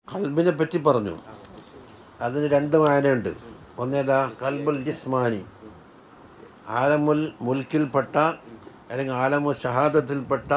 കൽബിനെ പറ്റി പറഞ്ഞു അതിന് രണ്ട് വായനയുണ്ട് ഒന്നേതാ കൽബുൽ ജിസ്മാനി ആലമുൽ മുൽക്കിൽപ്പെട്ട അല്ലെങ്കിൽ ആലമു ഷഹാദത്തിൽപ്പെട്ട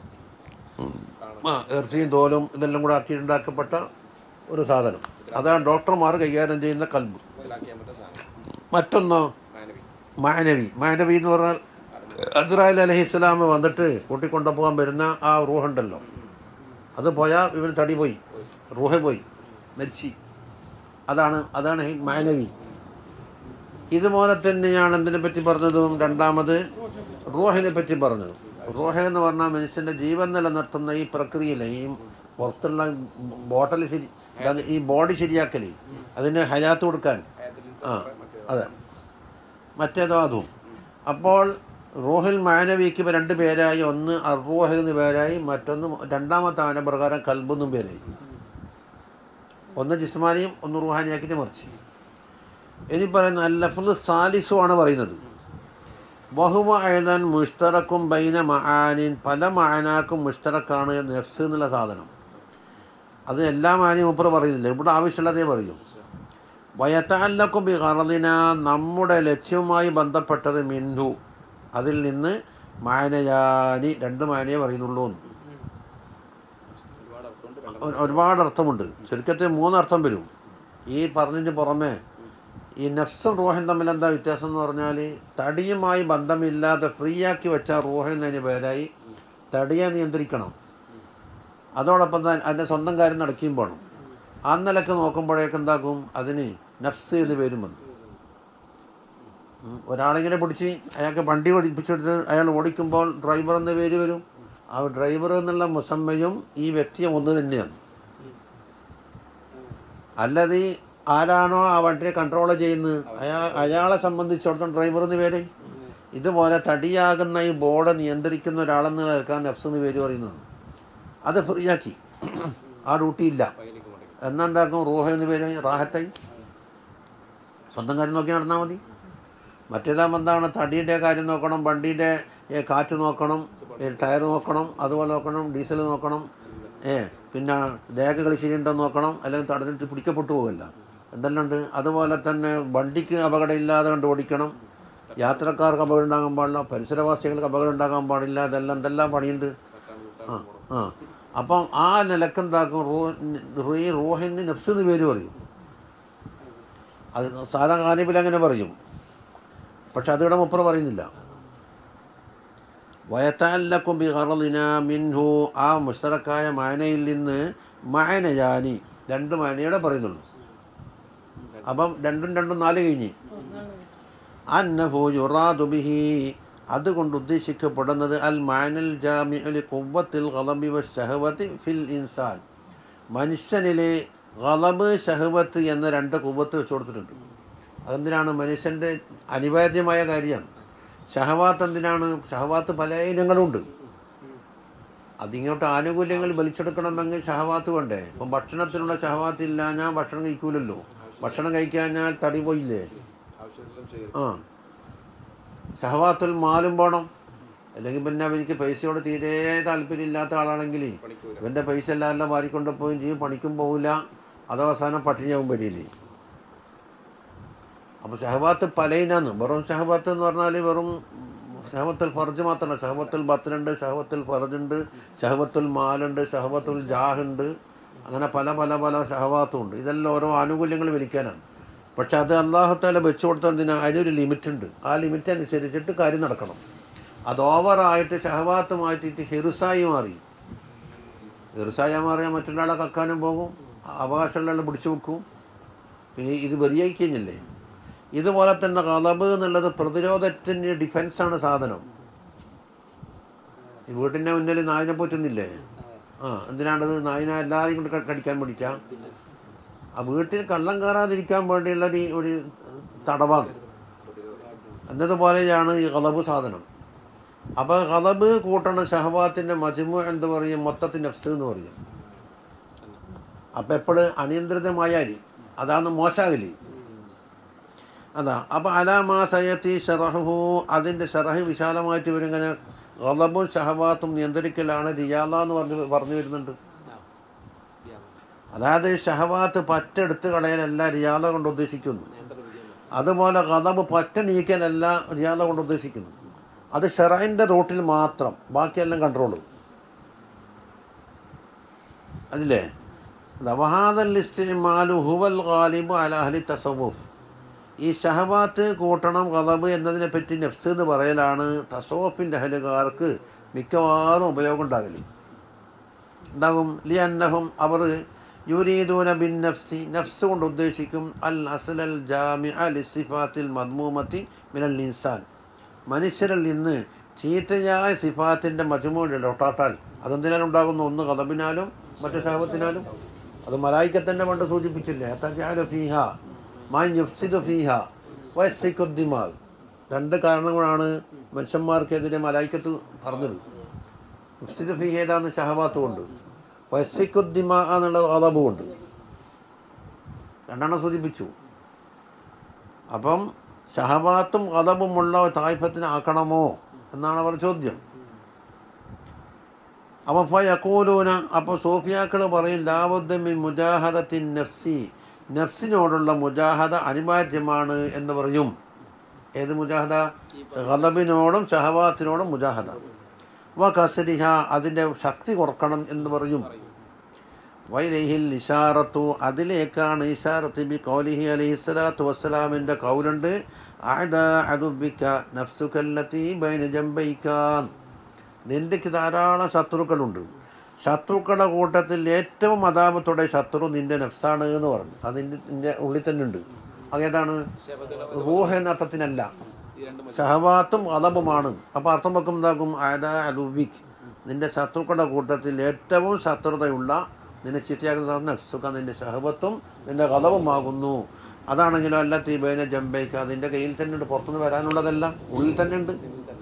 ആ, ഇറച്ചിയും തോലും ഇതെല്ലാം കൂടെ ആക്കിയിട്ടുണ്ടാക്കപ്പെട്ട ഒരു സാധനം അതാണ് ഡോക്ടർമാർ കൈകാര്യം ചെയ്യുന്ന കൽബ് മനസ്സിലാക്കിയാൻ പറ്റുന്ന സാധനം മറ്റൊന്നോ മാനവി മാനവി മാനവി എന്ന് പറഞ്ഞാൽ അസ്രായേൽ അലഹി ഇസ്ലാം വന്നിട്ട് കൂട്ടിക്കൊണ്ടുപോകാൻ വരുന്ന ആ റൂഹുണ്ടല്ലോ അത് പോയാൽ ഇവൻ തടി പോയി റൂഹ പോയി മരിച്ചു അതാണ് അതാണ് ഈ മാനവി ഇതുപോലെ തന്നെയാണ് എന്തിനെ പറ്റി പറഞ്ഞതും രണ്ടാമത് റൂഹിനെ പറ്റി പറഞ്ഞത് റൂഹ എന്ന് പറഞ്ഞാൽ മനുഷ്യൻ്റെ ജീവൻ നിലനിർത്തുന്ന ഈ പ്രക്രിയയിലെ ഈ പുറത്തുള്ള ബോട്ടൽ ശരി അതായത് ഈ ബോഡി ശരിയാക്കൽ അതിന് ഹയാത്ത് കൊടുക്കാൻ ആ അതെ മറ്റേതോ അതും അപ്പോൾ റൂഹിൽ മാനവിക്ക് ഇപ്പം രണ്ട് പേരായി ഒന്ന് അറൂഹ എന്ന് പേരായി മറ്റൊന്ന് രണ്ടാമത്തെ ആന പ്രകാരം കൽബെന്നും പേരായി ഒന്ന് ജിസ്മാനിയും ഒന്ന് റുഹാനിയാക്കിയിട്ട് മറിച്ച് ഇനി പറയുന്ന അല്ലഫുൽ സാലിസുമാണ് പറയുന്നത് ബഹുവ എഴുതാൻ മുഷ്തറക്കും ബൈന മഹാനിൻ പല മഹാനാക്കും മുഷ്തറക്കാണ് നെഫ്സ് എന്നുള്ള സാധനം അത് എല്ലാ മാനിയും മുപ്പർ പറയുന്നില്ല ഇവിടെ ആവശ്യമുള്ളതേ പറയൂ വയത്താലക്കും ബി കറദിന നമ്മുടെ ലക്ഷ്യവുമായി ബന്ധപ്പെട്ടത് മിൻഹു അതിൽ നിന്ന് മാനയാനി രണ്ട് മാനയെ പറയുന്നുള്ളൂ എന്ന്. ഒരുപാട് അർത്ഥമുണ്ട് ഒരു- ഒരുപാട് അർത്ഥമുണ്ട് ചുരുക്കത്തിൽ മൂന്നർത്ഥം വരും ഈ പറഞ്ഞതിന് പുറമെ ഈ നഫ്സും റൂഹയും തമ്മിൽ എന്താ വ്യത്യാസം എന്ന് പറഞ്ഞാൽ തടിയുമായി ബന്ധമില്ലാതെ ഫ്രീ ആക്കി വെച്ച റൂഹ എന്നതിന് പേരായി തടിയെ നിയന്ത്രിക്കണം അതോടൊപ്പം തന്നെ അതിൻ്റെ സ്വന്തം കാര്യം നടക്കുകയും പോകണം ആ നിലക്ക് നോക്കുമ്പോഴേക്ക് എന്താക്കും അതിന് നഫ്സ് എന്ന് പേരും വന്നു ഉം. ഒരാളിങ്ങനെ പിടിച്ച് അയാൾക്ക് വണ്ടി പഠിപ്പിച്ചെടുത്ത് അയാൾ ഓടിക്കുമ്പോൾ ഡ്രൈവർ എന്ന പേര് വരും ആ ഡ്രൈവർ എന്നുള്ള മുസമ്മയും ഈ വ്യക്തിയും ഒന്ന് തന്നെയാണ് അല്ലാതെ ഈ ആരാണോ ആ വണ്ടിയെ കൺട്രോൾ ചെയ്യുന്നത് അയാ അയാളെ സംബന്ധിച്ചിടത്തോളം ഡ്രൈവർ എന്ന് പേര് ഇതുപോലെ തടിയാകുന്ന ഈ ബോർഡ് നിയന്ത്രിക്കുന്ന ഒരാളെന്ന് കേൾക്കാൻ നഫ്സ് എന്ന് പേര് പറയുന്നത് അത് ഫ്രീ ആക്കി ആ ഡ്യൂട്ടി ഇല്ല പൈലേക്ക് മുടക്കി എന്നെന്താക്കും റൂഹ എന്ന് പേര് റാഹത്തായി സ്വന്തം കാര്യം നോക്കി നടന്നാൽ മതി മറ്റേതാകുമ്പോൾ എന്താണ് തടിയുടെ കാര്യം നോക്കണം വണ്ടിയുടെ ഏ, കാറ്റ് നോക്കണം ഏ, ടയർ നോക്കണം അതുപോലെ നോക്കണം ഡീസൽ നോക്കണം ഏ പിന്നെ രേഖകൾ ശരിയുണ്ടോ നോക്കണം അല്ലെങ്കിൽ തടഞ്ഞിട്ട് പിടിക്കപ്പെട്ടു പോകില്ല എന്തെല്ലാം ഉണ്ട് അതുപോലെ തന്നെ വണ്ടിക്ക് അപകടം ഇല്ലാതെ കണ്ട് ഓടിക്കണം യാത്രക്കാർക്ക് അപകടം ഉണ്ടാകാൻ പാടില്ല പരിസരവാസികൾക്ക് അപകടം ഉണ്ടാകാൻ പാടില്ല ഇതെല്ലാം എന്തെല്ലാം പണിയുണ്ട് തട്ടാൻ കൂട്ടാൻ ആ ആ അപ്പം ആ നിലക്ക് എന്താക്കും റൂ ഈ റൂഹിന് നഫ്സ് എന്ന് പേര് പറയും അത് സാധാ കാനിബിൽ അങ്ങനെ പറയും പക്ഷെ അതിവിടെ മുപ്പറ പറയുന്നില്ല വയത്താലക്കും ബി ഹറദിന മിൻഹു ആ മുസ്തറക്കായ മാനയിൽ നിന്ന് മാനയാനി രണ്ട് മാനയുടെ പറയുന്നുള്ളൂ അപ്പം രണ്ടും രണ്ടും നാല് കഴിഞ്ഞ് അന്നഹു യുറാദു ബിഹി അതുകൊണ്ട് ഉദ്ദേശിക്കപ്പെടുന്നത് അൽ മാനൽ ജാമിഅലി കുവ്വത്തിൽ ഖലബി വ ഷഹവത്തി ഫിൽ ഇൻസാൻ മനുഷ്യനിലെ ഖലബ് ഷഹവത്ത് എന്ന രണ്ട് കുവ്വത്ത് വെച്ച് കൊടുത്തിട്ടുണ്ട് അതെന്തിനാണ് മനുഷ്യൻ്റെ അനിവാര്യമായ കാര്യമാണ് ഷഹവാത്ത് എന്തിനാണ് ഷഹവാത്ത് പല ഇനങ്ങളുണ്ട് അതിങ്ങോട്ട് ആനുകൂല്യങ്ങൾ വലിച്ചെടുക്കണമെങ്കിൽ ഷഹവാത്ത് വേണ്ടേ ഇപ്പം ഭക്ഷണത്തിനുള്ള ഷഹവാത്ത് ഇല്ല ഞാൻ ഭക്ഷണം കഴിക്കൂലല്ലോ ഭക്ഷണം കഴിക്കാഞ്ഞാൽ തടി പോയില്ലേ ആവശ്യമെല്ലാം ചെയ്യും ആ ഷഹവാത്തുൽ മാലും പോണം അല്ലെങ്കിൽ പിന്നെ എനിക്ക് പൈസയോട് തീരെ താല്പര്യമില്ലാത്ത ആളാണെങ്കിൽ പണിക്കൂല ഇവൻ്റെ പൈസ എല്ലാം എല്ലാം വാരിക്കൊണ്ട് പോവുകയും ചെയ്യും പണിക്കും പോവില്ല അതവസാനം പട്ടിണിയാവും വരില്ലേ അപ്പോൾ ഷഹബാത്ത് പലയിനാന്ന് വെറും ഷഹബാത്ത് എന്ന് പറഞ്ഞാൽ വെറും ഷഹബത്തുൽ ഫർജ് മാത്രമല്ല ഷഹബത്തുൽ ബത്തനുണ്ട് ഷഹബത്തുൽ ഫർജുണ്ട് ഷഹബത്തുൽ മാലുണ്ട് ഷഹബത്തുൽ ജാഹുണ്ട് അങ്ങനെ പല പല പല ഷഹബാത്തും ഉണ്ട് ഇതെല്ലാം ഓരോ ആനുകൂല്യങ്ങൾ വലിക്കാനാണ് പക്ഷെ അത് അള്ളാഹുത്താല വെച്ചു കൊടുത്തതിന് അതിനൊരു ലിമിറ്റ് ഉണ്ട് ആ ലിമിറ്റ് അനുസരിച്ചിട്ട് കാര്യം നടക്കണം അത് ഓവറായിട്ട് ഷഹബാത്ത് മാറ്റിയിട്ട് ഹിറുസായി മാറി ഹിറുസായി മാറിയാൽ മറ്റുള്ള ആളെ കക്കാനും പോകും അവകാശമുള്ള ആളെ പിടിച്ചു വെക്കും പിന്നെ ഇത് വെറിയായി കഴിഞ്ഞില്ലേ ഇതുപോലെ തന്നെ കളബ് എന്നുള്ളത് പ്രതിരോധത്തിൻ്റെ ഡിഫൻസാണ് സാധനം ഈ വീട്ടിൻ്റെ മുന്നിൽ നായിനെ പോറ്റുന്നില്ലേ ആ എന്തിനാണത് നായിനെ എല്ലാവരെയും കൊണ്ട് ക- കടിക്കാൻ വേണ്ടിയിട്ടാ ആ വീട്ടിൽ കള്ളം കയറാതിരിക്കാൻ വേണ്ടിയുള്ള ഒരു ഒരു തടവാണ് എന്നതുപോലെയാണ് ഈ കളബ് സാധനം അപ്പോൾ കളബ് കൂട്ടണ ഷഹബാത്തിൻ്റെ മജ്മു എന്ന് പറയും മൊത്തത്തിൽ നഫ്സ് എന്ന് പറയും അപ്പം എപ്പോഴും അനിയന്ത്രിതമായാൽ അതാണ് മോശാകല് അതാ അപ്പോൾ അലാമാ സയത്തി ഷറഹു അതിൻ്റെ ഷറഹ് വിശാലമായിട്ട് ഇവരിങ്ങനെ ഗളബും ഷഹബാത്തും നിയന്ത്രിക്കലാണ് റിയാല എന്ന് പറഞ്ഞ് പറഞ്ഞു വരുന്നുണ്ട് അതായത് ഷഹവാത്ത് പറ്റെടുത്ത് കളയാനല്ല റിയാദ കൊണ്ട് ഉദ്ദേശിക്കുന്നു നിയന്ത്രണ വിജയം അതുപോലെ കഥബ് പറ്റ നീക്കലല്ല റിയാദ കൊണ്ട് ഉദ്ദേശിക്കുന്നു അത് ഷെറൈൻ്റെ റൂട്ടിൽ മാത്രം ബാക്കിയെല്ലാം കൺട്രോൾ അതില്ലേ ദവഹാദൽ ഇസ്തിമാലു ഹുവൽ ഗാലിബ് അല അഹ്ലി തസവുഫ് ഈ ഷഹവാത്ത് കൂട്ടണം കഥബ് എന്നതിനെ പറ്റി നഫ്സ് എന്ന് പറയലാണ് തസവുഫിൻ്റെ അഹലുകാർക്ക് മിക്കവാറും ഉപയോഗം ഉണ്ടാകല് ഉണ്ടാകും ലി അന്നഹും അവർ യുരീദൂന ബിൻ നഫ്സി നഫ്സ് കൊണ്ട് ഉദ്ദേശിക്കും അൽ അസലൽ ജാമി അൽ സിഫാത്തിൽ മദ്മൂമത്തി മിനൽ ഇൻസാൻ മനുഷ്യരിൽ നിന്ന് ചീത്തയായ സിഫാത്തിൻ്റെ മജുമൂഴ ഒട്ടാട്ടാൽ അതെന്തിനാലും ഉണ്ടാകുന്നു ഒന്ന് കഥബിനാലും മറ്റു ശാപത്തിനാലും അത് മലായിക്കത്തന്നെ പണ്ട് സൂചിപ്പിച്ചില്ലേ തജാലു ഫീഹ മാൻ യുഫ്സിദു ഫീഹ വയസ്ഫിക്കുദ്ദിമാൽ രണ്ട് കാരണങ്ങളാണ് മനുഷ്യന്മാർക്കെതിരെ മലായിക്കത്ത് പറഞ്ഞത് യുഫ്സിദു ഫീഹ ഏതാന്ന് ഷഹബാത്ത് കൊണ്ട് വയസ്ഫിക്കുദ്ദിമ എന്നുള്ള അതാബ് കൊണ്ട് രണ്ടെണ്ണം സൂചിപ്പിച്ചു അപ്പം ഷഹബാത്തും കഥബുമുള്ള തായ്ഫത്തിനെ ആക്കണമോ എന്നാണ് അവർ ചോദ്യം അപ്പോൾ ഫയക്കൂലൂന അപ്പോൾ സൂഫിയാക്കൾ പറയും ലാവുദ്ദമിൻ മുജാഹദത്തിൻ നഫ്സി നഫ്സിനോടുള്ള മുജാഹദ അനിവാര്യമാണ് എന്ന് പറയും ഏത് മുജാഹദ ഖദബിനോടും ഷഹവാത്തിനോടും മുജാഹദ വ കസരിഹ അതിൻ്റെ ശക്തി കുറക്കണം എന്ന് പറയും വൈലഹിൽ ഇഷാറത്തു അതിലേക്കാണ് ഇഷാറത്ത് ബി കൗലിഹി അലൈഹി സ്വലാത്തു വസ്സലാമിൻ്റെ കൗലുണ്ട് ആദ അതുബിക്ക നഫ്സുക്കല്ലത്തി ബൈന ജംബൈക്കാൻ നിൻ്റെക്ക് ധാരാളം ശത്രുക്കളുണ്ട് ശത്രുക്കളുടെ കൂട്ടത്തിൽ ഏറ്റവും അതാപത്തോടെ ശത്രു നിൻ്റെ നഫ്സാണ് എന്ന് പറഞ്ഞു അത് നിൻ്റെ നിൻ്റെ ഉള്ളിൽ തന്നെ ഉണ്ട് അതേതാണ് റൂഹ എന്ന അർത്ഥത്തിനല്ല ഈ രണ്ട് മനുഷ്യർ ഷഹവാത്തും അദബുമാണ് അപ്പോൾ അർത്ഥം വെക്കും എന്താക്കും ആയത അലുബിക് നിന്റെ ശത്രുക്കളുടെ കൂട്ടത്തിൽ ഏറ്റവും ശത്രുതയുള്ള നിന്നെ ചിത്തയാക്കുന്ന നഫ്സുക നിന്റെ ഷഹബത്തും നിന്റെ കഥവുമാകുന്നു അതാണെങ്കിലോ അല്ല തീബേന ജംബൈക്ക് അതിൻ്റെ കയ്യിൽ തന്നെ ഉണ്ട് പുറത്തുനിന്ന് വരാനുള്ളതല്ല ഉള്ളിൽ തന്നെ ഉണ്ട്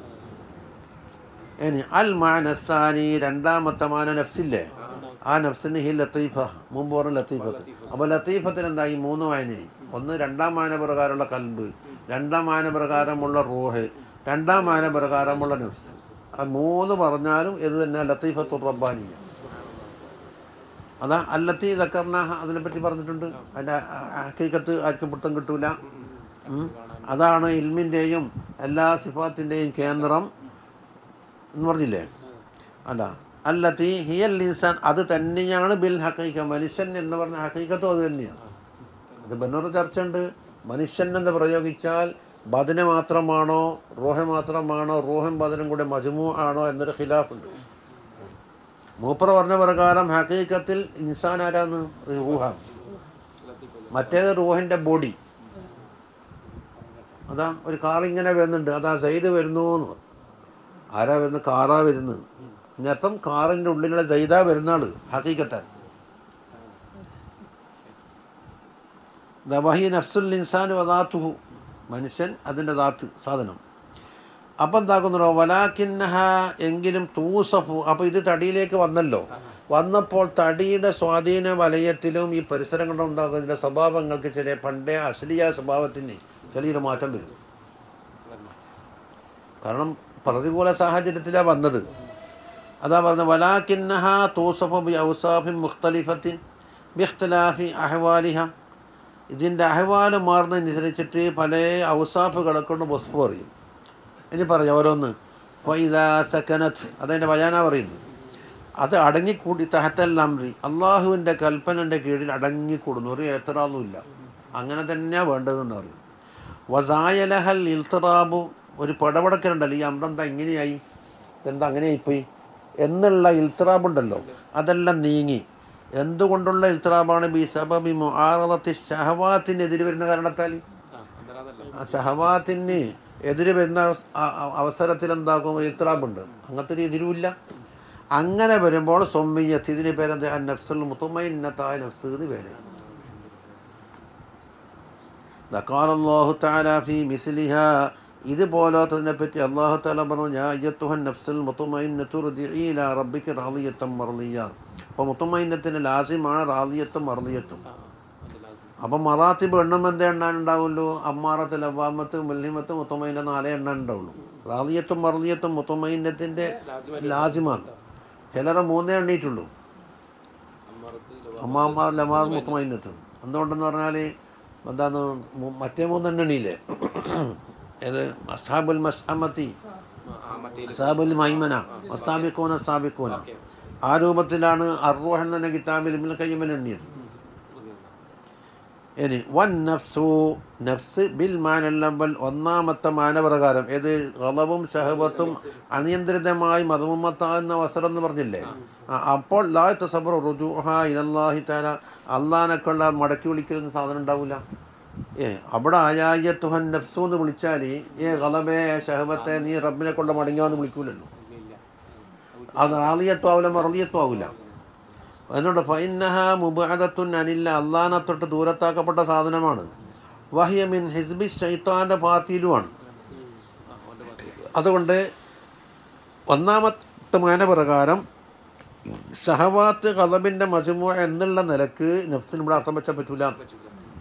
ഇനി അൽ മാനസ്ഥാനി രണ്ടാമത്തെ മാന നഫ്സില്ലേ ആ നഫ്സിന് ഹി ലത്തീഫ മുമ്പ് പറഞ്ഞ ലത്തീഫത്ത് അപ്പോൾ ലത്തീഫത്തിന് എന്തായി മൂന്ന് വായനയായി ഒന്ന് രണ്ടാം മാന പ്രകാരമുള്ള കൽബ് രണ്ടാം മാന പ്രകാരമുള്ള റൂഹ് രണ്ടാം മാന പ്രകാരമുള്ള നഫ്സ് ആ മൂന്ന് പറഞ്ഞാലും ഇത് തന്നെ ലത്തീഫത്തു റബ്ബാനിയ അതാ അല്ലത്തി ദക്കർന അതിനെപ്പറ്റി പറഞ്ഞിട്ടുണ്ട് അതിൻ്റെ ഹക്കീക്കത്ത് ആർക്കും പിടുത്തം കിട്ടൂല ഉം. അതാണ് ഇൽമിൻ്റെയും എല്ലാ സിഫാത്തിൻ്റെയും കേന്ദ്രം എന്ന് പറഞ്ഞില്ലേ അല്ല അല്ലത്തി ഹിയൽ ഇൻസാൻ അത് തന്നെയാണ് ബിൽ ഹക്കീക്ക മനുഷ്യൻ എന്ന് പറഞ്ഞ ഹക്കീക്കത്തും അത് തന്നെയാണ് അത് ബന്നൂർ ചർച്ച ഉണ്ട് മനുഷ്യൻ എന്ന് പ്രയോഗിച്ചാൽ ബദന് മാത്രമാണോ റോഹ മാത്രമാണോ റോഹും ബദനും കൂടെ മജുമു ആണോ എന്നൊരു ഖിലാഫുണ്ട് മൂപ്പർ പറഞ്ഞ പ്രകാരം ഹക്കീക്കത്തിൽ ഇൻസാൻ ആരാന്ന് റൂഹാണ് മറ്റേത് റൂഹിൻ്റെ ബോഡി അതാ ഒരു കാർ ഇങ്ങനെ വരുന്നുണ്ട് അതാ സൈദ് വരുന്നു എന്ന് പറഞ്ഞു. ആരാ വരുന്നത് കാറാ വരുന്നത് ഇതിനർത്ഥം കാറിൻ്റെ ഉള്ളിലുള്ള ജൈദ വരുന്ന ആള് ഹക്കീക്കത്താൻ ദവഹി നഫ്സുൽ ഇൻസാൻ വദാത്തുഹു മനുഷ്യൻ അതിൻ്റെ ദാത്ത് സാധനം അപ്പം എന്താക്കുന്നുണ്ടോ വലാക്കിന്നഹ എങ്കിലും തൂസഫു അപ്പോൾ ഇത് തടിയിലേക്ക് വന്നല്ലോ വന്നപ്പോൾ തടിയുടെ സ്വാധീന വലയത്തിലും ഈ പരിസരങ്ങളിലും ഉണ്ടാകുന്ന സ്വഭാവങ്ങൾക്ക് ചില പണ്ടേ അശ്ലീയ സ്വഭാവത്തിന് ചെറിയൊരു മാറ്റം വരും കാരണം പ്രതികൂല സാഹചര്യത്തിലാണ് വന്നത് അതാ പറഞ്ഞത് വലാക്കിന്നഹ തൂസഫു ബി ഔസാഫിൻ മുഖ്തലിഫത്തിൻ ബിഖ്തലാഫി അഹ്വാലിഹ ഇതിൻ്റെ അഹ്വാല് മാറുന്നതനുസരിച്ചിട്ട് പല ഔസാഫുകളെ കൊണ്ട് വസ്തു പറയും ഇനി പറയാം ഓരോന്ന് ഫൈദാ സക്കനത്ത് അതതിൻ്റെ വയാന പറയുന്നു അത് അടങ്ങിക്കൂടി തഹത്തല്ലംറി അള്ളാഹുവിൻ്റെ കൽപ്പനൻ്റെ കീഴിൽ അടങ്ങിക്കൂടുന്നു ഒരു എത്രാന്നുമില്ല അങ്ങനെ തന്നെയാണ് വേണ്ടതെന്ന് പറയും വസായലഹൽ ഇൽത്തറാബു ഒരു പടപടക്കലുണ്ടല്ലോ ഈ അമ്രെന്താ ഇങ്ങനെയായി എന്താ അങ്ങനെയായിപ്പോയി എന്നുള്ള ഇൽത്തറാബുണ്ടല്ലോ അതെല്ലാം നീങ്ങി എന്തുകൊണ്ടുള്ള ഇൽത്തറാബാണ് ബി സബബി മുആറദത്തി ഷഹവാത്തിനെതിരെ വരുന്ന കാരണത്താൽ ആ അന്തരാതല്ല ആ ഷഹവാത്തിന് എതിര് വരുന്ന അ- അ- അവസരത്തിൽ എന്താക്കും ഇത്രാബുണ്ട് അങ്ങനത്തെ ഒരു എതിരുമില്ല അങ്ങനെ വരുമ്പോൾ സൊമ്മിയത്ത് ഇതിന് പേരെന്ത് നഫ്സുൽ മുത്തുമൈന്നത്തായ നഫ്സ് എന്ന് പേര് ദക്കാലല്ലാഹു തആല ഫീ മിസ്ലിഹ ഇതുപോലത്തതിനെ പറ്റി അള്ളാഹു താല പറഞ്ഞു ഞാൻ അയ്യത്തുഹൻ നഫ്സുൽ മുത്തുമൈന്നത്തു റുജിഇ ഇലാ റബ്ബിക റാളിയത്തം മർളിയ അപ്പോൾ മുത്തുമൈന്നത്തിന് ലാസിമാണ് റാളിയത്തും മർളിയത്തും ആ അത് ലാസ്റ്റ് അപ്പം മറാത്തിബ് എണ്ണം എന്ത് എണ്ണാൻ ഉണ്ടാവുള്ളൂ അമ്മാറത്ത് ലവാമത്ത് മുല്ലിമത്ത് മുത്തമൈൻ്റെ നാലേ എണ്ണ ഉണ്ടാവുള്ളൂ റാദിയത്തും മർദിയത്തും മുത്തമൈനത്തിൻ്റെ ലാസിമാണ് ചിലരെ മൂന്നേ എണ്ണീറ്റുള്ളൂ അമ്മറത്ത് അമ്മാമ്മ ലമാസ് മുത്തമൈനത്ത് എന്തുകൊണ്ടെന്ന് പറഞ്ഞാൽ എന്താണ് മു- മറ്റേ മൂന്നെണ്ണില്ലേ ഏത് അസാബുൽ മസ്അമത്തി ആ, ആ മറ്റേ അസാബുൽ മൈമന അസാബിക്കോന അസാബിക്കോന ആ രൂപത്തിലാണ് അർറോഹ് എന്ന കിതാബിൽ ഇബ്നുൽ ഖയ്യിം എണ്ണിയത് ഇനി വൻ നഫ്സു നഫ്സ് ബിൽ മാനല്ലവൽ ഒന്നാമത്തെ മാനപ്രകാരം ഏത് കളവും ഷഹബത്തും അനിയന്ത്രിതമായി മതമുമ്മത്താകുന്ന വസ്ത്രം എന്ന് പറഞ്ഞില്ലേ ആ, അപ്പോൾ ലാ തസബർ റുജുഹ ഇലല്ലാഹി താല അള്ളാനൊക്കെയുള്ള മടക്കി വിളിക്കലൊന്നും സാധനം ഉണ്ടാവില്ല ഏ അവിടെ ആയായത്തുഹൻ നഫ്സു എന്ന് വിളിച്ചാൽ ഏ കളബേ ഷഹബത്തെ നീ റബ്ബിനെ കൊണ്ട് മടങ്ങിയാന്ന് വിളിക്കൂലല്ലോ ഇല്ല അത് റാളിയത്വം ആവില്ല മറളിയത്വം ആവില്ല അതുകൊണ്ട് ഫൈനഹ മുബാദത്തുൻ അനില്ല അള്ളാനെ തൊട്ട് ദൂരത്താക്കപ്പെട്ട സാധനമാണ് വഹിയമിൻ ഹിസ്ബി ഷൈത്താൻ്റെ പാർട്ടിയിലുമാണ് ആ ഓൻ്റെ പാർട്ടി അതുകൊണ്ട് ഒന്നാമത്തെ മാനപ്രകാരം ഷഹവാത്ത് കളബിൻ്റെ മജുമു എന്നുള്ള നിലക്ക് നഫ്സിന് ഇവിടെ അർത്ഥം വെച്ചാൽ പറ്റൂല പറ്റില്ല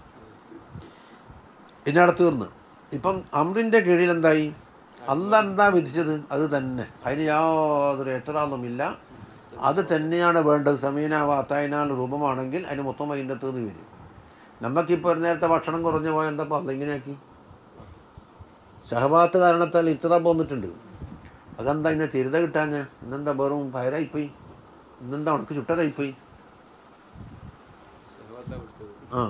ഇതിനവിടെ തീർന്ന് ഇപ്പം അമ്രിൻ്റെ കീഴിൽ എന്തായി അല്ല എന്താ വിധിച്ചത് അത് തന്നെ അതിന് യാതൊരു എത്രാന്നുമില്ല അത് തന്നെയാണ് വേണ്ടത് സമീന വാത്തായനാൽ രൂപമാണെങ്കിൽ അതിന് മൊത്തം അതിൻ്റെ തീർന്ന് വരും നമുക്കിപ്പോൾ ഒരു നേരത്തെ ഭക്ഷണം കുറഞ്ഞു പോയാൽ എന്താ അപ്പം അതിങ്ങനെയാക്കി ഷഹബാത്ത് കാരണത്താൽ ഇത്ര പോന്നിട്ടുണ്ട് അതെന്താ ഇന്ന് ചിരുത കിട്ടാഞ്ഞ ഇന്നെന്താ വെറും ഫയറായിപ്പോയി ഇന്നെന്താ ഉണക്ക് ചുട്ടതായിപ്പോയി സഹവത്താ വിളിച്ചത് ആ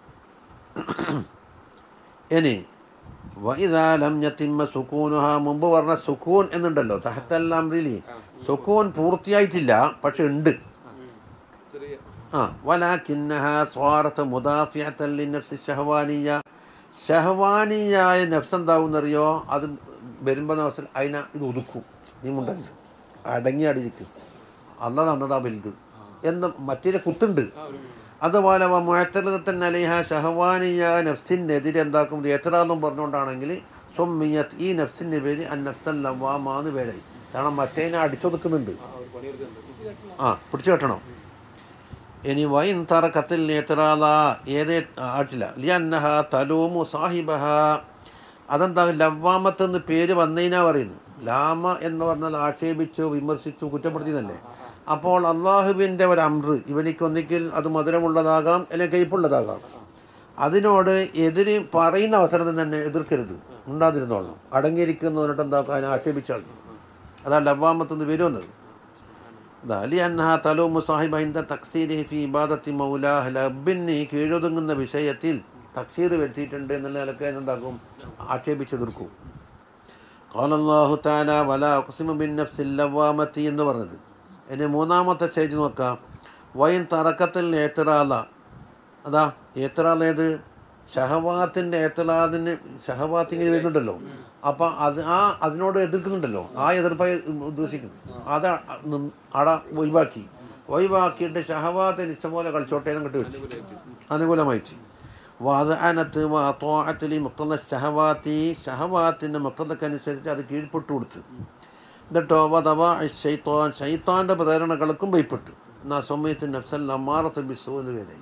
ഇനി വൈതാലം ഞത്തിമ്മ സുക്കൂനുഹ മുമ്പ് പറഞ്ഞ സുക്കൂൻ എന്നുണ്ടല്ലോ തഹത്തല്ലാമ്രിലി സുക്കൂൻ പൂർത്തിയായിട്ടില്ല പക്ഷെ ഉണ്ട് ആ ചെറിയ ആ വലാക്കിന്നഹ സ്വാർത്ഥ മുദാഫിയത്തല്ലി നഫ്സ് ഷഹവാനിയ ഷഹവാനിയായ നഫ്സ് എന്താവുന്നറിയോ അത് വരുമ്പോൾ അവസരം അതിനെ ഇത് ഒതുക്കും നീ മുണ്ടരുത് അടങ്ങി അടിയിരിക്കും അല്ല തന്നതാ വലുത് എന്ന് മറ്റേ കുത്തുണ്ട് ആ ഒരു അതുപോലെ മുഴത്തലത്തൻ അലിഹ ഷഹവാനിയ നഫ്സിനെതിരെ എന്താക്കും എത്രാന്നും പറഞ്ഞുകൊണ്ടാണെങ്കിൽ സൊമ്മിയത്ത് ഈ നഫ്സിൻ്റെ പേര് അൻ നഫ്സൽ ലവാമാന്ന് പേരായി കാരണം മറ്റേനെ അടിച്ചൊതുക്കുന്നുണ്ട് ആ ഒരു പണിയെടുക്കുന്നുണ്ട് ആ പിടിച്ചു കെട്ടണം ഇനി വൈൻ തറക്കത്തിൽ എത്രാല ഏതേ ആട്ടില്ല ലിയന്നഹ തലൂമു സാഹിബഹ അതെന്താ ലവ്വാമത്ത് എന്ന് പേര് വന്നതിനാ പറയുന്നത് ലാമ എന്ന് പറഞ്ഞാൽ ആക്ഷേപിച്ചു വിമർശിച്ചു കുറ്റപ്പെടുത്തിയതല്ലേ അപ്പോൾ അള്ളാഹുവിൻ്റെ ഒരു അമ്ര് ഇവനിക്ക് ഒന്നിക്കൽ അത് മധുരമുള്ളതാകാം അല്ലെങ്കിൽ കയ്പുള്ളതാകാം അതിനോട് എതിര് പറയുന്ന അവസരത്തിൽ തന്നെ എതിർക്കരുത് ഉണ്ടാതിരുന്നോളണം അടങ്ങിയിരിക്കുന്നവരോട്ട് എന്താ അതിനെ ആക്ഷേപിച്ചാൽ മതി. അതാണ് ലവ്വാമത്ത് എന്ന് പേര് വന്നത് ഇതാ, ലിഅന്നഹ തലൂമു സാഹിബ ഇന്ദ തക്സീരിഹി ഫി ഇബാദത്തി മൗലാഹ് ലബ്ബിന് കീഴൊതുങ്ങുന്ന വിഷയത്തിൽ തക്സീർ വരുത്തിയിട്ടുണ്ട് എന്നുള്ള നിലക്ക് എന്താക്കും ആക്ഷേപിച്ചെതിർക്കും ഖാലല്ലാഹു താല വല അഖ്സിമു ബിൻ നഫ്സിൽ ലവാമത്തി എന്ന് പറഞ്ഞത് ഇനി മൂന്നാമത്തെ സ്റ്റേജ് നോക്കാം വൈൻ തറക്കത്തിൽ ഏത്തറാല അതാ ഏത്തറാൽ ഏത് ഷഹവാത്തിൻ്റെ ഏത്തലാദിന് ഷഹവാത്ത് ഇങ്ങനെ വരുന്നുണ്ടല്ലോ അപ്പം അത് ആ അതിനോട് എതിർക്കുന്നുണ്ടല്ലോ ആ എതിർപ്പായി ഉദ്ദേശിക്കുന്നു അത് നി- അട ഒഴിവാക്കി ഒഴിവാക്കിയിട്ട് ഷഹവാത്തിന് ഇഷ്ടംപോലെ കളിച്ചോട്ടെ എന്ന് കിട്ടി വെച്ചു അനുകൂലമായിട്ട് വാദാനത്ത് വാത്തോഅത്തിലി മുക്തത ഷഹവാത്തി ഷഹവാത്തിൻ്റെ മുക്തതക്കനുസരിച്ച് അത് കീഴ്പ്പെട്ടു കൊടുത്ത് എന്നിട്ടോ വധവ ഷെയ്ത്തോൻ ഷെയ്ത്താൻ്റെ പ്രേരണകൾക്കും ഭയപ്പെട്ടു എന്നാ സമയത്ത് നഫ്സൽ അമ്മാറത്ത് ബിസു എന്ന് പേരായി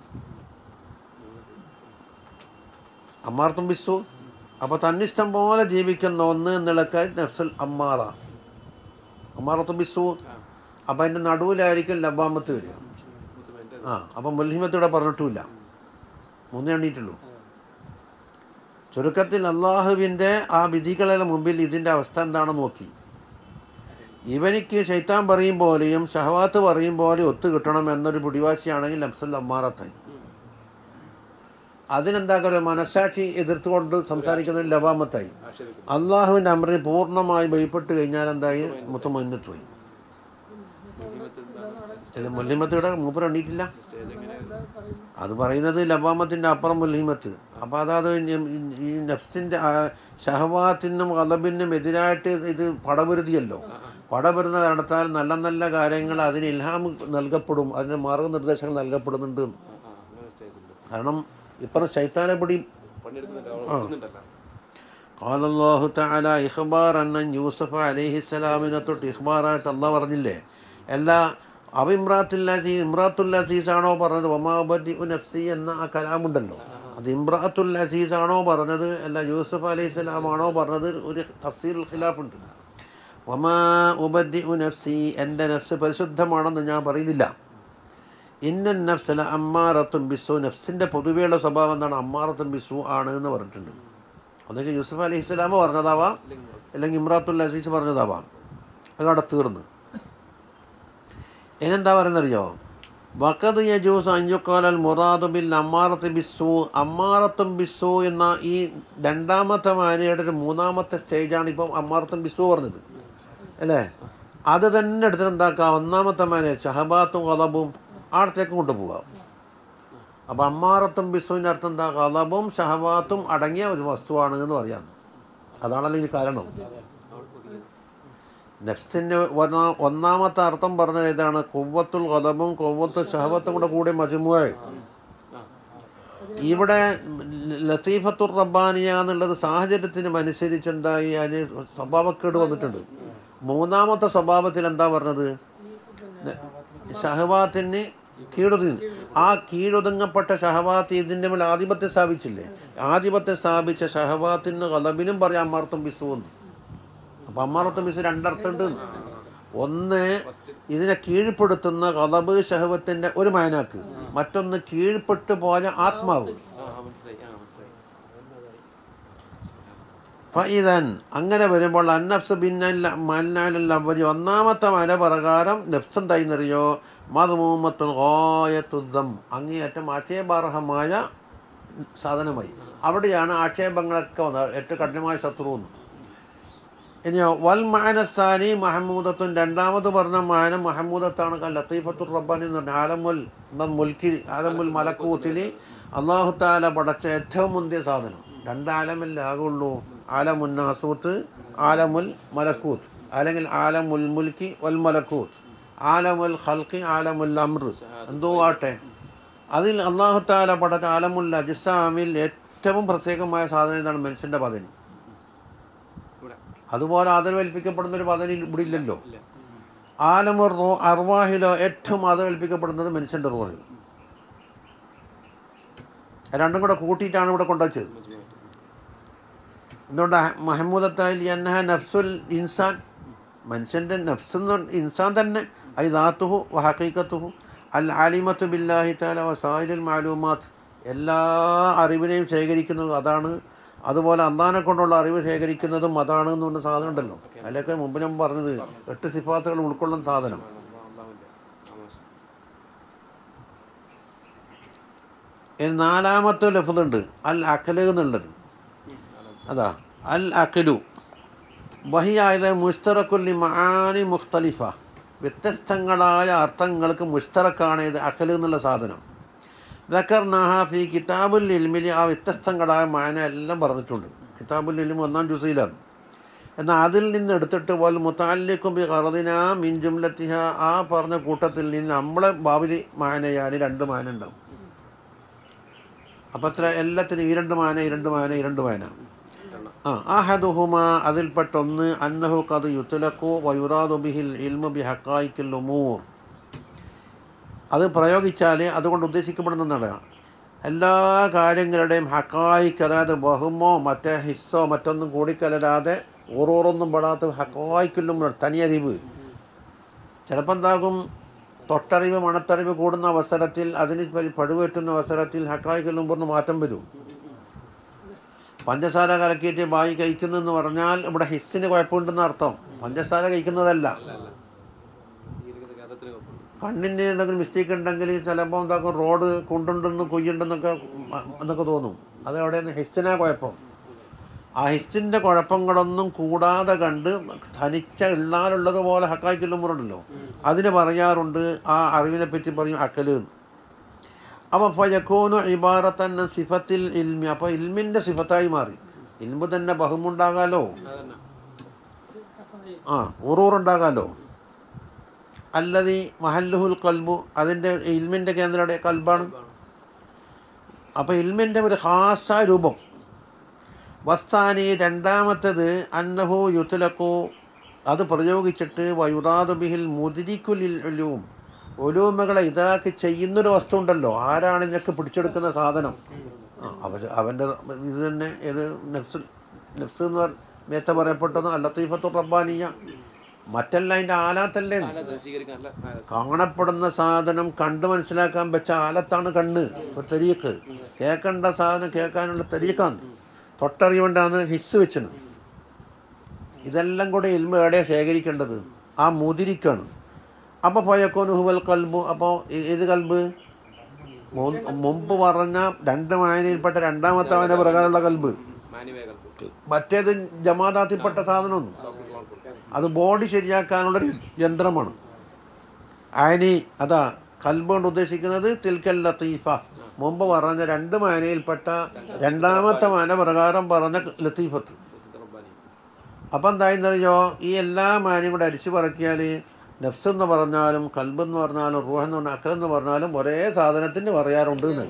അമ്മാർത്തും ബിസു അപ്പോൾ തന്നിഷ്ടം പോലെ ജീവിക്കുന്ന ഒന്ന് എന്നുള്ളക്ക് നഫ്സൽ അമ്മാറ അമ്മാറത്തും ബിസു അപ്പം അതിൻ്റെ നടുവിലായിരിക്കും ലബാമത്ത് വരിക മുത്തമ്മേൻ്റെ ആ അപ്പം മുൽഹിമത്ത് ഇവിടെ പറഞ്ഞിട്ടുമില്ല മൂന്നേ എണ്ണീട്ടുള്ളൂ ചുരുക്കത്തിൽ അള്ളാഹുവിൻ്റെ ആ വിധികളുടെ മുമ്പിൽ ഇതിൻ്റെ അവസ്ഥ എന്താണെന്ന് നോക്കി ഇവനിക്ക് ശൈത്താൻ പറയും പോലെയും ഷഹവാത്ത് പറയും പോലെ ഒത്തു കിട്ടണം എന്നൊരു പിടിവാശിയാണെങ്കിൽ നഫ്സുൽ അമ്മാറത്തായി അതിനെന്താക്കുക മനസാക്ഷി എതിർത്തുകൊണ്ട് സംസാരിക്കുന്ന ലവാമത്തായി ആക്ഷേപിക്കുന്നു അള്ളാഹുവിൻ്റെ അമറിന് പൂർണ്ണമായി ഭയപ്പെട്ട് കഴിഞ്ഞാൽ എന്തായി മുത്തമൊന്നത്ത് പോയി മുഹിമത്ത് എന്താണ് ചില മുല്ലിമത്തിയുടെ മൂപ്പർ എണ്ണീട്ടില്ല സ്റ്റേജ് എങ്ങനെയായിരുന്നു അത് പറയുന്നത് ലവാമത്തിൻ്റെ അപ്പുറം മുല്ലിമത്ത് അപ്പോൾ അതാത് ഈ- ഈ നഫ്സിൻ്റെ ഷഹവാത്തിനും അലബിനും എതിരായിട്ട് ഇത് പടപെരുതിയല്ലോ പടപെരുന്ന കാരണത്താൽ നല്ല നല്ല കാര്യങ്ങൾ അതിന് ഇൽഹാം നൽകപ്പെടും അതിന് മാർഗനിർദ്ദേശങ്ങൾ നൽകപ്പെടുന്നുണ്ട് എന്ന്. ആ ആ അങ്ങനെ സ്റ്റേജ് ഉണ്ട് കാരണം ഇപ്പുറം ശൈത്താനെ പിടി പണിയെടുക്കുന്നുണ്ട് ഉറക്കുന്നുണ്ടല്ലോ قال الله تعالى ഇഖ്ബാർ അന്ന യൂസഫ് അലൈഹി സ്വലാമിനെ തൊട്ട് ഇഖ്ബാറായിട്ട് അള്ളാഹ് പറഞ്ഞില്ലേ എല്ലാ അവ ഇമ്രാത്തുൽ അസീസ് ഇമ്രാത്തുൽ അസീസ് ആണോ പറഞ്ഞത് ഒമാബദി നഫ്സി എന്ന ആ കലാമുണ്ടല്ലോ അത് ഇമ്രാത്തുൽ അസീസ് ആണോ പറഞ്ഞത് അല്ല യൂസഫ് അലൈഹി സ്വലാം ആണോ പറഞ്ഞത് ഒരു തഫ്സീൽ ഖിലാഫുണ്ട് ഒമാ ഉബദി നഫ്സി എൻ്റെ നഫ്സ് പരിശുദ്ധമാണെന്ന് ഞാൻ പറയുന്നില്ല ഇന്നൻ നഫ്സല അമ്മാറത്തും ബിസു നഫ്സിൻ്റെ പൊതുവെയുള്ള സ്വഭാവം എന്താണ് അമ്മാറത്തും ബിസു ആണ് എന്ന് പറഞ്ഞിട്ടുണ്ട് ഒന്നെങ്കിൽ യൂസുഫ് അലി ഇസ്ലാമ പറഞ്ഞതാവാം അല്ലെങ്കിൽ ഇമ്രാത്തുൽ അസീസ് പറഞ്ഞതാവാം അത് അവിടെ തീർന്ന് ഇനെന്താ പറയുന്നറിയോ വക്കത് യജൂസ് അഞ്ഞുക്കാലൽ മുറാദു ബിൽ അമ്മാറത്ത് ബിസ്സു അമ്മാറത്തും ബിസ്സു എന്ന ഈ രണ്ടാമത്തെ മാനയുടെ ഒരു മൂന്നാമത്തെ സ്റ്റേജാണ് ഇപ്പം അമ്മാറത്തും ബിസ്സു പറഞ്ഞത് അല്ലേ അത് തന്നെ എടുത്തിട്ട് എന്താക്കുക ഒന്നാമത്തെ മാന ഷഹബാത്തും കലബും ആടത്തേക്ക് കൊണ്ടുപോകാം അപ്പം അമ്മാറത്തും ബിസ്സുവിൻ്റെ അർത്ഥം എന്താ കലബും ഷഹബാത്തും അടങ്ങിയ ഒരു വസ്തുവാണ് എന്ന് പറയാം അതാണല്ലോ ഇതിന് കാരണം നഫ്സിൻ്റെ ഒന്നാ- ഒന്നാമത്തെ അർത്ഥം പറഞ്ഞത് ഇതാണ് കൊവ്വത്തുൽ കലബും കൊവ്വത്തുൽ ഷഹബത്തും കൂടെ കൂടി മജുമുഴ ഇവിടെ ലത്തീഫത്തുർ റബ്ബാനിയ എന്നുള്ളത് സാഹചര്യത്തിനും അനുസരിച്ച് എന്തായി അതിന് സ്വഭാവക്കേട് വന്നിട്ടുണ്ട് മൂന്നാമത്തെ സ്വഭാവത്തിൽ എന്താ പറഞ്ഞത് ഷഹവാത്തിന് കീഴൊതുങ്ങി ആ കീഴൊതുങ്ങപ്പെട്ട ഷഹവാത്ത് ഇതിൻ്റെ മേൽ ആധിപത്യം സ്ഥാപിച്ചില്ലേ ആധിപത്യം സ്ഥാപിച്ച ഷഹവാത്തിന് കലബിനും പറയാം അമ്മാർത്തും ബിസു എന്ന് അപ്പം അമ്മാറത്തും ബിസു രണ്ടർത്ഥമുണ്ട് ഒന്ന് ഇതിനെ കീഴ്പ്പെടുത്തുന്ന കലബ് ഷഹവത്തിൻ്റെ ഒരു മയനാക്ക് മറ്റൊന്ന് കീഴ്പ്പെട്ട് പോയ ആത്മാവ് ആ മനസ്സിലായി ആ മനസ്സിലായി ഫൈതൻ അങ്ങനെ വരുമ്പോൾ അന്നഫ്സ് ബിന്നല്ല അവരി ഒന്നാമത്തെ മല പ്രകാരം നഫ്സ് എന്തായിന്നറിയോ മധുമൂമത്തുൽ ഗോയത്തുദ്ധം അങ്ങേയറ്റം ആക്ഷേപാർഹമായ സാധനമായി അവിടെയാണ് ആക്ഷേപങ്ങളൊക്കെ വന്നത് ഏറ്റവും കഠിനമായ ശത്രു എന്ന് ഇനിയോ വൽ മാനസ്ഥാനി മഹമൂദത്തുൻ രണ്ടാമത് പറഞ്ഞ മാനം മഹമൂദത്താണ് ക ലത്തീഫത്തുർ റബ്ബാനി എന്ന് പറഞ്ഞ ആലമുൽ എന്ന മുൽക്കി ആലമുൽ മലക്കൂത്തിൽ അള്ളാഹു താല പടച്ച ഏറ്റവും മുന്തിയ സാധനം രണ്ട് ആലമല്ലേ ആകുള്ളൂ ആലമുൽ നാസൂത്ത് ആലമുൽ മലക്കൂത്ത് അല്ലെങ്കിൽ ആലമുൽ മുൽക്കി വൽ മലക്കൂത്ത് ആലമുൽ ഖൽക്കി ആലമുൽ അമ്ര എന്തോ ആട്ടെ അതിൽ അള്ളാഹു താല പടച്ച ആലമുൽ അജിസാമിൽ ഏറ്റവും പ്രത്യേകമായ സാധനം ഇതാണ് മനുഷ്യൻ്റെ പദനി ഇവിടെ അതുപോലെ ആദരവേൽപ്പിക്കപ്പെടുന്ന ഒരു പദവി ഇവിടെ ഇല്ലല്ലോ ഇല്ല ആലമുർ റോ അർവാഹിലോ ഏറ്റവും ആദരവേൽപ്പിക്കപ്പെടുന്നത് മനുഷ്യൻ്റെ റോഹിൽ രണ്ടും കൂടെ കൂട്ടിയിട്ടാണ് ഇവിടെ കൊണ്ടുവച്ചത് മജ്മുഅത്ത്. എന്തുകൊണ്ട് മഹമ്മൂദത്തായി അന്നഹ നഫ്സുൽ ഇൻസാൻ മനുഷ്യൻ്റെ നഫ്സ് എന്ന് പറഞ്ഞ ഇൻസാൻ തന്നെ ഐ ദാത്തുഹു വ ഹക്കീക്കത്തുഹു അൽ ആലിമത്തു ബില്ലാഹി താല വസായിലുൽ മാലൂമാത്ത് എല്ലാ അറിവിനെയും ശേഖരിക്കുന്നതും അതാണ് അതുപോലെ അള്ളാനെ കൊണ്ടുള്ള അറിവ് ശേഖരിക്കുന്നതും അതാണ് എന്ന് പറഞ്ഞ സാധനം ഉണ്ടല്ലോ അതിലൊക്കെ മുമ്പ് ഞാൻ പറഞ്ഞത് എട്ട് സിഫാത്തുകൾ ഉൾക്കൊള്ളുന്ന സാധനം അള്ളാഹുവിൻ്റെ ആ മാഷാ. ഇനി നാലാമത്തെ ലഫ്തുണ്ട് അൽ അഖല് എന്നുള്ളത് ഉം, അതാണ്. അതാ അൽ അഖലു വഹിയായത് മുഷ്തറക്കുല്ലി മആനി മുഖ്തലിഫ വ്യത്യസ്തങ്ങളായ അർത്ഥങ്ങൾക്ക് മുഷ്തറക്കാണ് ഇത് അഖല് എന്നുള്ള സാധനം ദക്കർനാഹ ഫി കിതാബുൽ ഇൽമിൽ ആ വ്യത്യസ്തങ്ങളായ മാന എല്ലാം പറഞ്ഞിട്ടുണ്ട് കിതാബുൽ ഇൽമി ഒന്നാം ജുസയിലാണ് എന്നാൽ അതിൽ നിന്ന് എടുത്തിട്ട് വൽ മുത്താലിക്കും ബി ഖറദിന മിൻ ജുംലത്തിഹ ആ പറഞ്ഞ കൂട്ടത്തിൽ നിന്ന് നമ്മളെ ബാബിലി മാനയാണ് രണ്ട് മാന ഉണ്ടാവും അപ്പം അത്ര എല്ലാത്തിനും ഈ രണ്ട് മാന ഈ രണ്ട് മാന ഈ രണ്ട് മാന രണ്ടെണ്ണം. ആ അഹദുഹുമ അതിൽപ്പെട്ട ഒന്ന് അന്നഹു കത് യുത്തലക്കു വയുറാദു ബിഹിൽ ഇൽമു ബി ഹക്കായിക്കൽ ഉമൂർ അത് പ്രയോഗിച്ചാൽ അതുകൊണ്ട് ഉദ്ദേശിക്കപ്പെടുന്നതാണ് എല്ലാ കാര്യങ്ങളുടെയും ഹക്കായിക്ക് അതായത് ബഹുമോ മറ്റേ ഹിസ്സോ മറ്റൊന്നും കൂടിക്കലരാതെ ഓരോറൊന്നും പെടാത്ത ഹക്കായിക്കുല്ലും തനിയറിവ് ചിലപ്പോൾ എന്താകും തൊട്ടറിവ് മണത്തറിവ് കൂടുന്ന അവസരത്തിൽ അതിന് പരി- പടുവേറ്റുന്ന അവസരത്തിൽ ഹക്കായിക്കുല്ലും പറഞ്ഞ് മാറ്റം വരും പഞ്ചസാര കലക്കിയിട്ട് ബായി കഴിക്കുന്നു എന്ന് പറഞ്ഞാൽ ഇവിടെ ഹിസ്സിന് കുഴപ്പമുണ്ടെന്ന് അർത്ഥം പഞ്ചസാര കഴിക്കുന്നതല്ല അല്ല അല്ല സ്വീകരിക്കുന്ന ഘാതത്തിന് കുഴപ്പമുണ്ട് കണ്ണിന് എന്തെങ്കിലും മിസ്റ്റേക്ക് ഉണ്ടെങ്കിൽ ചിലപ്പോൾ എന്താക്കും റോഡ് കുണ്ടുണ്ടെന്ന് കുയ്യുണ്ടെന്നൊക്കെ മ- എന്നൊക്കെ തോന്നും അത് അവിടെ ഹിസ്സിനാ കുഴപ്പം ആ ഹിസ്സിൻ്റെ കുഴപ്പങ്ങളൊന്നും കൂടാതെ കണ്ട് ധനിച്ച ഇള്ളാലുള്ളത് പോലെ ഹക്കായി ചെല്ലുമ്പോഴുണ്ടല്ലോ അതിന് പറയാറുണ്ട് ആ അറിവിനെ പറ്റി പറയും അക്കല് അപ്പോൾ ഫയക്കോനു ഇബാറത്തന്നെ സിഫത്തിൽ ഇൽമി അപ്പോൾ ഇൽമിൻ്റെ സിഫത്തായി മാറി ഇൽമ് തന്നെ ബഹുമുണ്ടാകാലോ അതന്നെ ആ ഉറൂറുണ്ടാകാലോ അല്ലതി മഹല്ലുഹുൽ കൽബു അതിൻ്റെ ഇൽമിൻ്റെ കേന്ദ്രയുടെ കൽബാണ് അപ്പോൾ ഇൽമിൻ്റെ ഒരു ഹാസ രൂപം വസ്താനി രണ്ടാമത്തേത് അന്നഹു യുത്തലക്കു അത് പ്രയോഗിച്ചിട്ട് വയുറാദു ബിഹിൽ മുതിരിക്കുൽ ഒലൂം ഒലൂമകളെ ഇതാക്കി ചെയ്യുന്നൊരു വസ്തു ഉണ്ടല്ലോ ആരാണ് ഇതിനൊക്കെ പിടിച്ചെടുക്കുന്ന സാധനം ആ അവ അവൻ്റെ ഇത് തന്നെ ഏത് നെഫ്സ് നെഫ്സ് എന്ന് പറഞ്ഞ നേരത്തെ പറയപ്പെട്ടത് അല്ലത്തീഫത്തു റബ്ബാനിയ മറ്റല്ല അതിൻ്റെ ആലാത്തല്ലേ അല്ല സ്വീകരിക്കാൻ അല്ല ആ, കാണപ്പെടുന്ന സാധനം കണ്ട് മനസ്സിലാക്കാൻ വെച്ച ആലത്താണ് കണ്ണ് ഒരു തെരീക്ക് കേൾക്കേണ്ട സാധനം കേൾക്കാനുള്ള തെരീക്കാണ് തൊട്ടറിയുകൊണ്ടാണ് ഹിസ് വെച്ചത് ഇതെല്ലാം കൂടെ ഇൽമ എവിടെ ശേഖരിക്കേണ്ടത് ആ മുതിരിക്കാണ് അപ്പോൾ പോയക്കോന് ഹുവൽ കൽബു അപ്പോൾ ഏത് കൽബ് മു- മുമ്പ് പറഞ്ഞ രണ്ട് വായനയിൽപ്പെട്ട രണ്ടാമത്തെ വായന പ്രകാരമുള്ള കൽബ് മാന്യമായ കൽപ്പ് മറ്റേത് ജമാദാത്തിൽപ്പെട്ട സാധനമൊന്നും അത് ബോഡി ശരിയാക്കാനുള്ള ഒരു യന്ത്രമാണ് ആനി അതാ കൽബ് കൊണ്ട് ഉദ്ദേശിക്കുന്നത് തിൽക്കൽ ലത്തീഫ മുമ്പ് പറഞ്ഞ രണ്ട് മാനയിൽപ്പെട്ട രണ്ടാമത്തെ മാന പ്രകാരം പറഞ്ഞ ലത്തീഫത്ത് റബ്ബാനി അപ്പം എന്തായെന്നറിയോ ഈ എല്ലാ മാനയും കൂടെ അരിച്ചു പറക്കിയാൽ നഫ്സ് എന്ന് പറഞ്ഞാലും കൽബ് എന്ന് പറഞ്ഞാലും റൂഹ് എന്ന് പറഞ്ഞാൽ അക്കൽ എന്ന് പറഞ്ഞാലും ഒരേ സാധനത്തിന് പറയാറുണ്ട് എന്ന്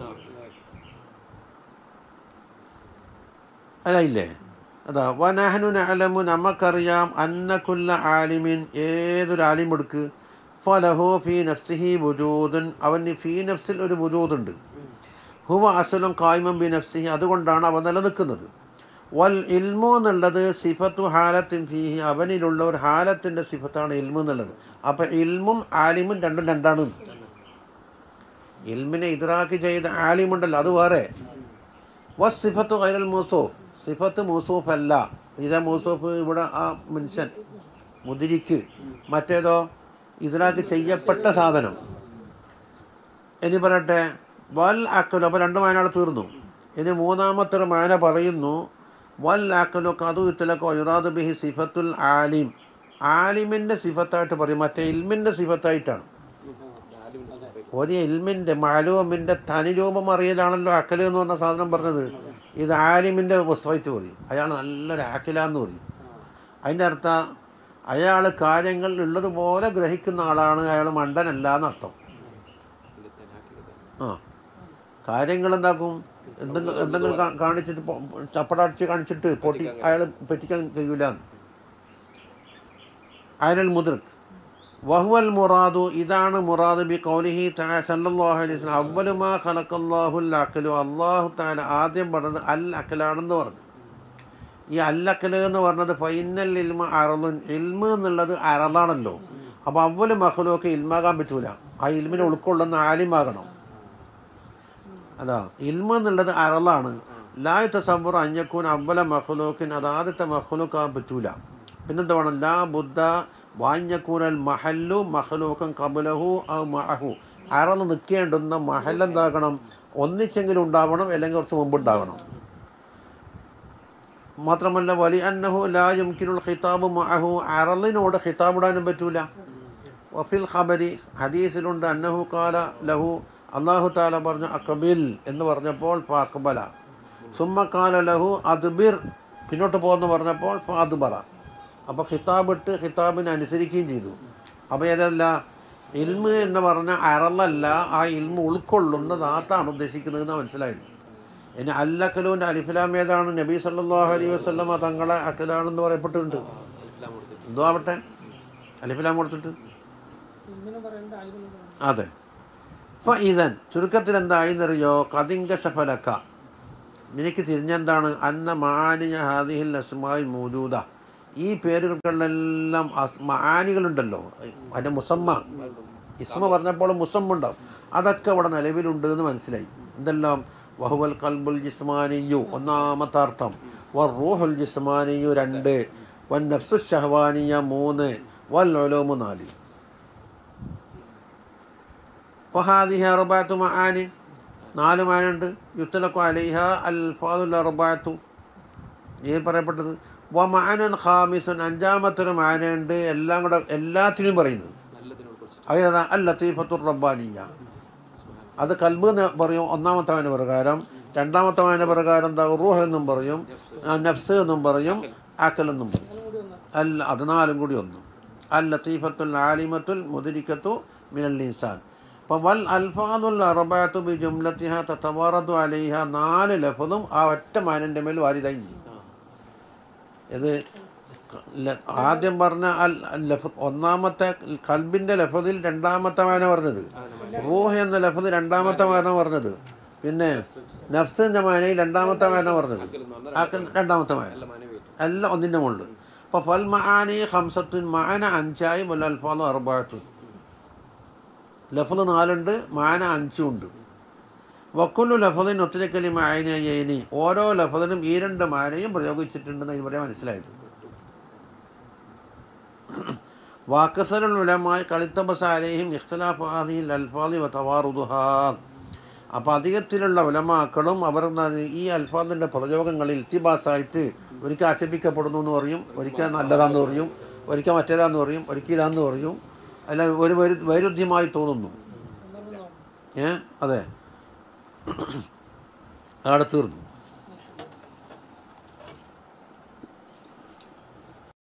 അതായില്ലേ അതാ വനഹനു നഅലമു നമുക്കറിയാം അന്നക്കുല്ല ആലിമിൻ ഏതൊരു ആലിം എടുക്ക് ഫലഹു ഫീ നഫ്സിഹി വുജൂദുൻ അവന് ഫീ നഫ്സിൽ ഒരു വുജൂദുണ്ട് ഹുവ അസലും കായ്മം ബി നഫ്സിഹി അതുകൊണ്ടാണ് അവ നിലനിൽക്കുന്നത് വൽ ഇൽമു എന്നുള്ളത് സിഫത്തു ഹാലത്തിൻ ഫീഹി അവനിലുള്ള ഒരു ഹാലത്തിൻ്റെ സിഫത്താണ് ഇൽമു എന്നുള്ളത് അപ്പം ഇൽമും ആലിമും രണ്ടും രണ്ടാണ് ഇൽമിനെ ഇദ്രാക്ക് ചെയ്ത ആലിമുണ്ടല്ലോ അത് വേറെ വസ് സിഫത്ത് കൈരൽ മൂസൂഫ് സിഫത്ത് മൂസൂഫ് അല്ല ഇതാ മൂസൂഫ് ഇവിടെ ആ മനുഷ്യൻ മുതിരിക്ക് മറ്റേതോ ഇതിനാക്ക് ചെയ്യപ്പെട്ട സാധനം ഇനി പറയട്ടെ വൽ അക്കലു അപ്പോൾ രണ്ട് മാനാൾ തീർന്നു ഇനി മൂന്നാമത്തെ ഒരു മാന പറയുന്നു വൽ അക്കലു കതു ഇത്തലക്കോ ഇറാദ് ബിഹി സിഫത്തുൽ ആലിം ആലിമിൻ്റെ സിഫത്തായിട്ട് പറയും മറ്റേ ഇൽമിൻ്റെ സിഫത്തായിട്ടാണ് ഒരു ഇൽമിൻ്റെ മാലൂമിൻ്റെ തനിരൂപം അറിയലാണല്ലോ അക്കല് എന്ന് പറഞ്ഞ സാധനം പറഞ്ഞത് ഇത് ആലിമിൻ്റെ പുസ്തകത്ത് പറയും അയാൾ നല്ലൊരു ആക്കിലാന്ന് പറയും അതിൻ്റെ അർത്ഥം അയാൾ കാര്യങ്ങൾ ഉള്ളതുപോലെ ഗ്രഹിക്കുന്ന ആളാണ് അയാൾ മണ്ടനല്ല എന്നർത്ഥം ആ കാര്യങ്ങൾ എന്താക്കും എന്തെങ്കിലും എന്തെങ്കിലും കാ- കാണിച്ചിട്ട് പൊ- ചപ്പടടിച്ച് കാണിച്ചിട്ട് പൊട്ടി അയാൾ പറ്റിക്കാൻ കഴിയൂല അയനൽ മുദ്രക് വഹുവൽ മുറാദു ഇതാണ് മുറാദ് ബി കൗലിഹി തആല സല്ലല്ലാഹു അലൈഹി വസല്ലം അവ്വലു മാ ഖലഖല്ലാഹുൽ അഖലു അല്ലാഹു തആല ആദ്യം പറഞ്ഞത് അൽ അഖലാണെന്ന് പറഞ്ഞു ഈ അൽ അഖല് എന്ന് പറഞ്ഞത് ഫൈനൽ ഇൽമ അറലുൻ ഇൽമ് എന്നുള്ളത് അറലാണല്ലോ അപ്പോൾ അവല് മഹ്ലൂക്ക് ഇൽമാകാൻ പറ്റൂല ആ ഇൽമിനെ ഉൾക്കൊള്ളുന്ന ആലിമാകണം അതാ ഇൽമ എന്നുള്ളത് അറലാണ് ലായ് തസവർ അഞ്ഞക്കൂൻ അവല മഹ്ലൂക്കിൻ അത് ആദ്യത്തെ മഹ്ലൂക്കാകാൻ പറ്റൂല പിന്നെന്താ വേണം ലാ ബുദ്ധ വാഞ്ഞക്കൂനൽ മഹല്ലു മഹ്ലൂക്കൻ കബലഹു ഔ മഹു അറന്ന് നിൽക്കേണ്ടുന്ന മഹൽ എന്താകണം ഒന്നിച്ചെങ്കിലും ഉണ്ടാവണം അല്ലെങ്കിൽ കുറച്ച് മുമ്പ് ഉണ്ടാകണം മാത്രമല്ല വലി അന്നഹു ലാ യുംകിനുൽ ഖിതാബ് മഅഹു അറലിനോട് ഖിതാബിടാനും പറ്റൂല വഫിൽ ഖബരി ഹദീസിലുണ്ട് അന്നഹു കാല ലഹു അള്ളാഹു താല പറഞ്ഞു അക്ബിൽ എന്ന് പറഞ്ഞപ്പോൾ ഫ അക്ബല സുമ്മ കാല ലഹു അദ്ബിർ പിന്നോട്ട് പോകുന്നു പറഞ്ഞപ്പോൾ ഫ അദ്ബറ അപ്പോൾ ഖിതാബ് ഇട്ട് ഖിതാബിനെ അനുസരിക്കുകയും ചെയ്തു അപ്പോൾ ഏതല്ല ഇൽമ് എന്ന് പറഞ്ഞ അറലല്ല ആ ഇൽമ് ഉൾക്കൊള്ളുന്ന ദാത്താണ് ഉദ്ദേശിക്കുന്നതെന്ന് മനസ്സിലായത് ഇനി അല്ലക്കലുവിൻ്റെ അലിഫിലാം ഏതാണ് നബി സല്ലല്ലാഹു അലൈഹി വസല്ലമ തങ്ങളെ അക്കലാണെന്ന് പറയപ്പെട്ടിട്ടുണ്ട് എന്തോ ആവട്ടെ അലിഫിലാം കൊടുത്തിട്ട് അതെ അപ്പോൾ ഇതൻ ചുരുക്കത്തിൽ എന്തായിന്നറിയോ കതിങ്ക സഫലക്ക നിനക്ക് തിരിഞ്ഞെന്താണ് അന്ന മാനിയ ഹാദിഹിൽ അസ്മായി മൂജൂദ ഈ പേരുകൾക്കെല്ലാം അസ് മാനികളുണ്ടല്ലോ അതിൻ്റെ മുസമ്മ ഇസ്മ പറഞ്ഞപ്പോൾ മുസമ്മ ഉണ്ടാവും അതൊക്കെ ഇവിടെ നിലവിലുണ്ട് എന്ന് മനസ്സിലായി എന്തെല്ലാം വഹുവൽ കൽബുൽ ജിസ്മാനിയു ഒന്നാമത്തെ അർത്ഥം വർ റൂഹുൽ ജിസ്മാനിയു രണ്ട് വൻ നഫ്സു ഷഹവാനിയ മൂന്ന് വൽ ഒലോമു നാല് ഫഹാദിഹ അറുബാത്തു മആനി നാല് മാനുണ്ട് യുത്തലക്കു അലൈഹ അൽ ഫാദുൽ അറുബാത്തു ഈ പറയപ്പെട്ടത് വ മാനൻ ഖാമിസുൻ അഞ്ചാമത്തൊരു മാനുണ്ട് എല്ലാം കൂടെ എല്ലാത്തിനും പറയുന്നത് നല്ലതിനോട് കുറിച്ച് അതേതാ അൽ ലത്തീഫത്തുർ റബ്ബാനിയ അത് കൽബ് എന്ന് പറയും ഒന്നാമത്തെ വായന പ്രകാരം രണ്ടാമത്തെ വായന പ്രകാരം എന്താ റൂഹ് എന്നും പറയും ആ, നഫ്സ് എന്നും പറയും അക്കൽ എന്നും പറയും അല്ല അത് നാലും കൂടി ഒന്നും അൽ ലത്തീഫത്തുൽ ആലിമത്തുൽ മുദിരിക്കത്തു മിനൽ ഇൻസാൻ അപ്പം വൽ അൽഫാദുൽ അറബാത്തു ബി ജുംലത്തിഹ തത്തവറദു അലൈഹ നാല് ലഫതും ആ ഒറ്റ മാനിൻ്റെ മേൽ വാരിതായി ചെയ്യും ഇത് ല- ആദ്യം പറഞ്ഞ അൽ ലഫ് ഒന്നാമത്തെ കൽബിൻ്റെ ലഫതിൽ രണ്ടാമത്തെ വായന പറഞ്ഞത് റൂഹ് എന്ന ലഫത് രണ്ടാമത്തെ വായന പറഞ്ഞത് പിന്നെ നഫ്സ് എന്ന വായനയിൽ രണ്ടാമത്തെ വായന പറഞ്ഞത് ആക്കൽ രണ്ടാമത്തെ വായന നല്ല മാന്യമായിട്ട് എല്ലാം ഒന്നിൻ്റെ മുകളിൽ അപ്പോൾ ഫൽ മഹാനി ഹംസത്തുൻ മഅന അഞ്ചായി വൽ അൽഫാദു അറുബാത്തുൻ ലഫ്ല് നാലുണ്ട് മാന അഞ്ചും ഉണ്ട് വക്കുല്ലു ലഫദിൻ ഒത്തിരിക്കലി മായനയേനി ഓരോ ലഫദിനും ഈ രണ്ട് മാനയും പ്രയോഗിച്ചിട്ടുണ്ടെന്ന് ഇവിടെ മനസ്സിലായത് വാക്കസലുൽ ഉലമായി കളിത്തബസാലേഹിം ഇഖ്തലാഫ് ആദിയിൽ അൽഫാദി വ തവാറുദുഹാ അപ്പോൾ അധികത്തിലുള്ള ഉലമാക്കളും അവർ ന- ഈ അൽഫാദിൻ്റെ പ്രയോഗങ്ങളിൽ ഇത്തിബാസായിട്ട് ഒരിക്കൽ ആക്ഷേപിക്കപ്പെടുന്നു എന്ന് പറയും ഒരിക്കൽ നല്ലതാന്ന് പറയും ഒരിക്കൽ മറ്റേതാന്ന് പറയും ഒരിക്കൽ ഇതാന്ന് പറയും അല്ല ഒരു വൈരു വൈരുദ്ധ്യമായി തോന്നുന്നു ഏ അതെ അവിടെ തീർന്നു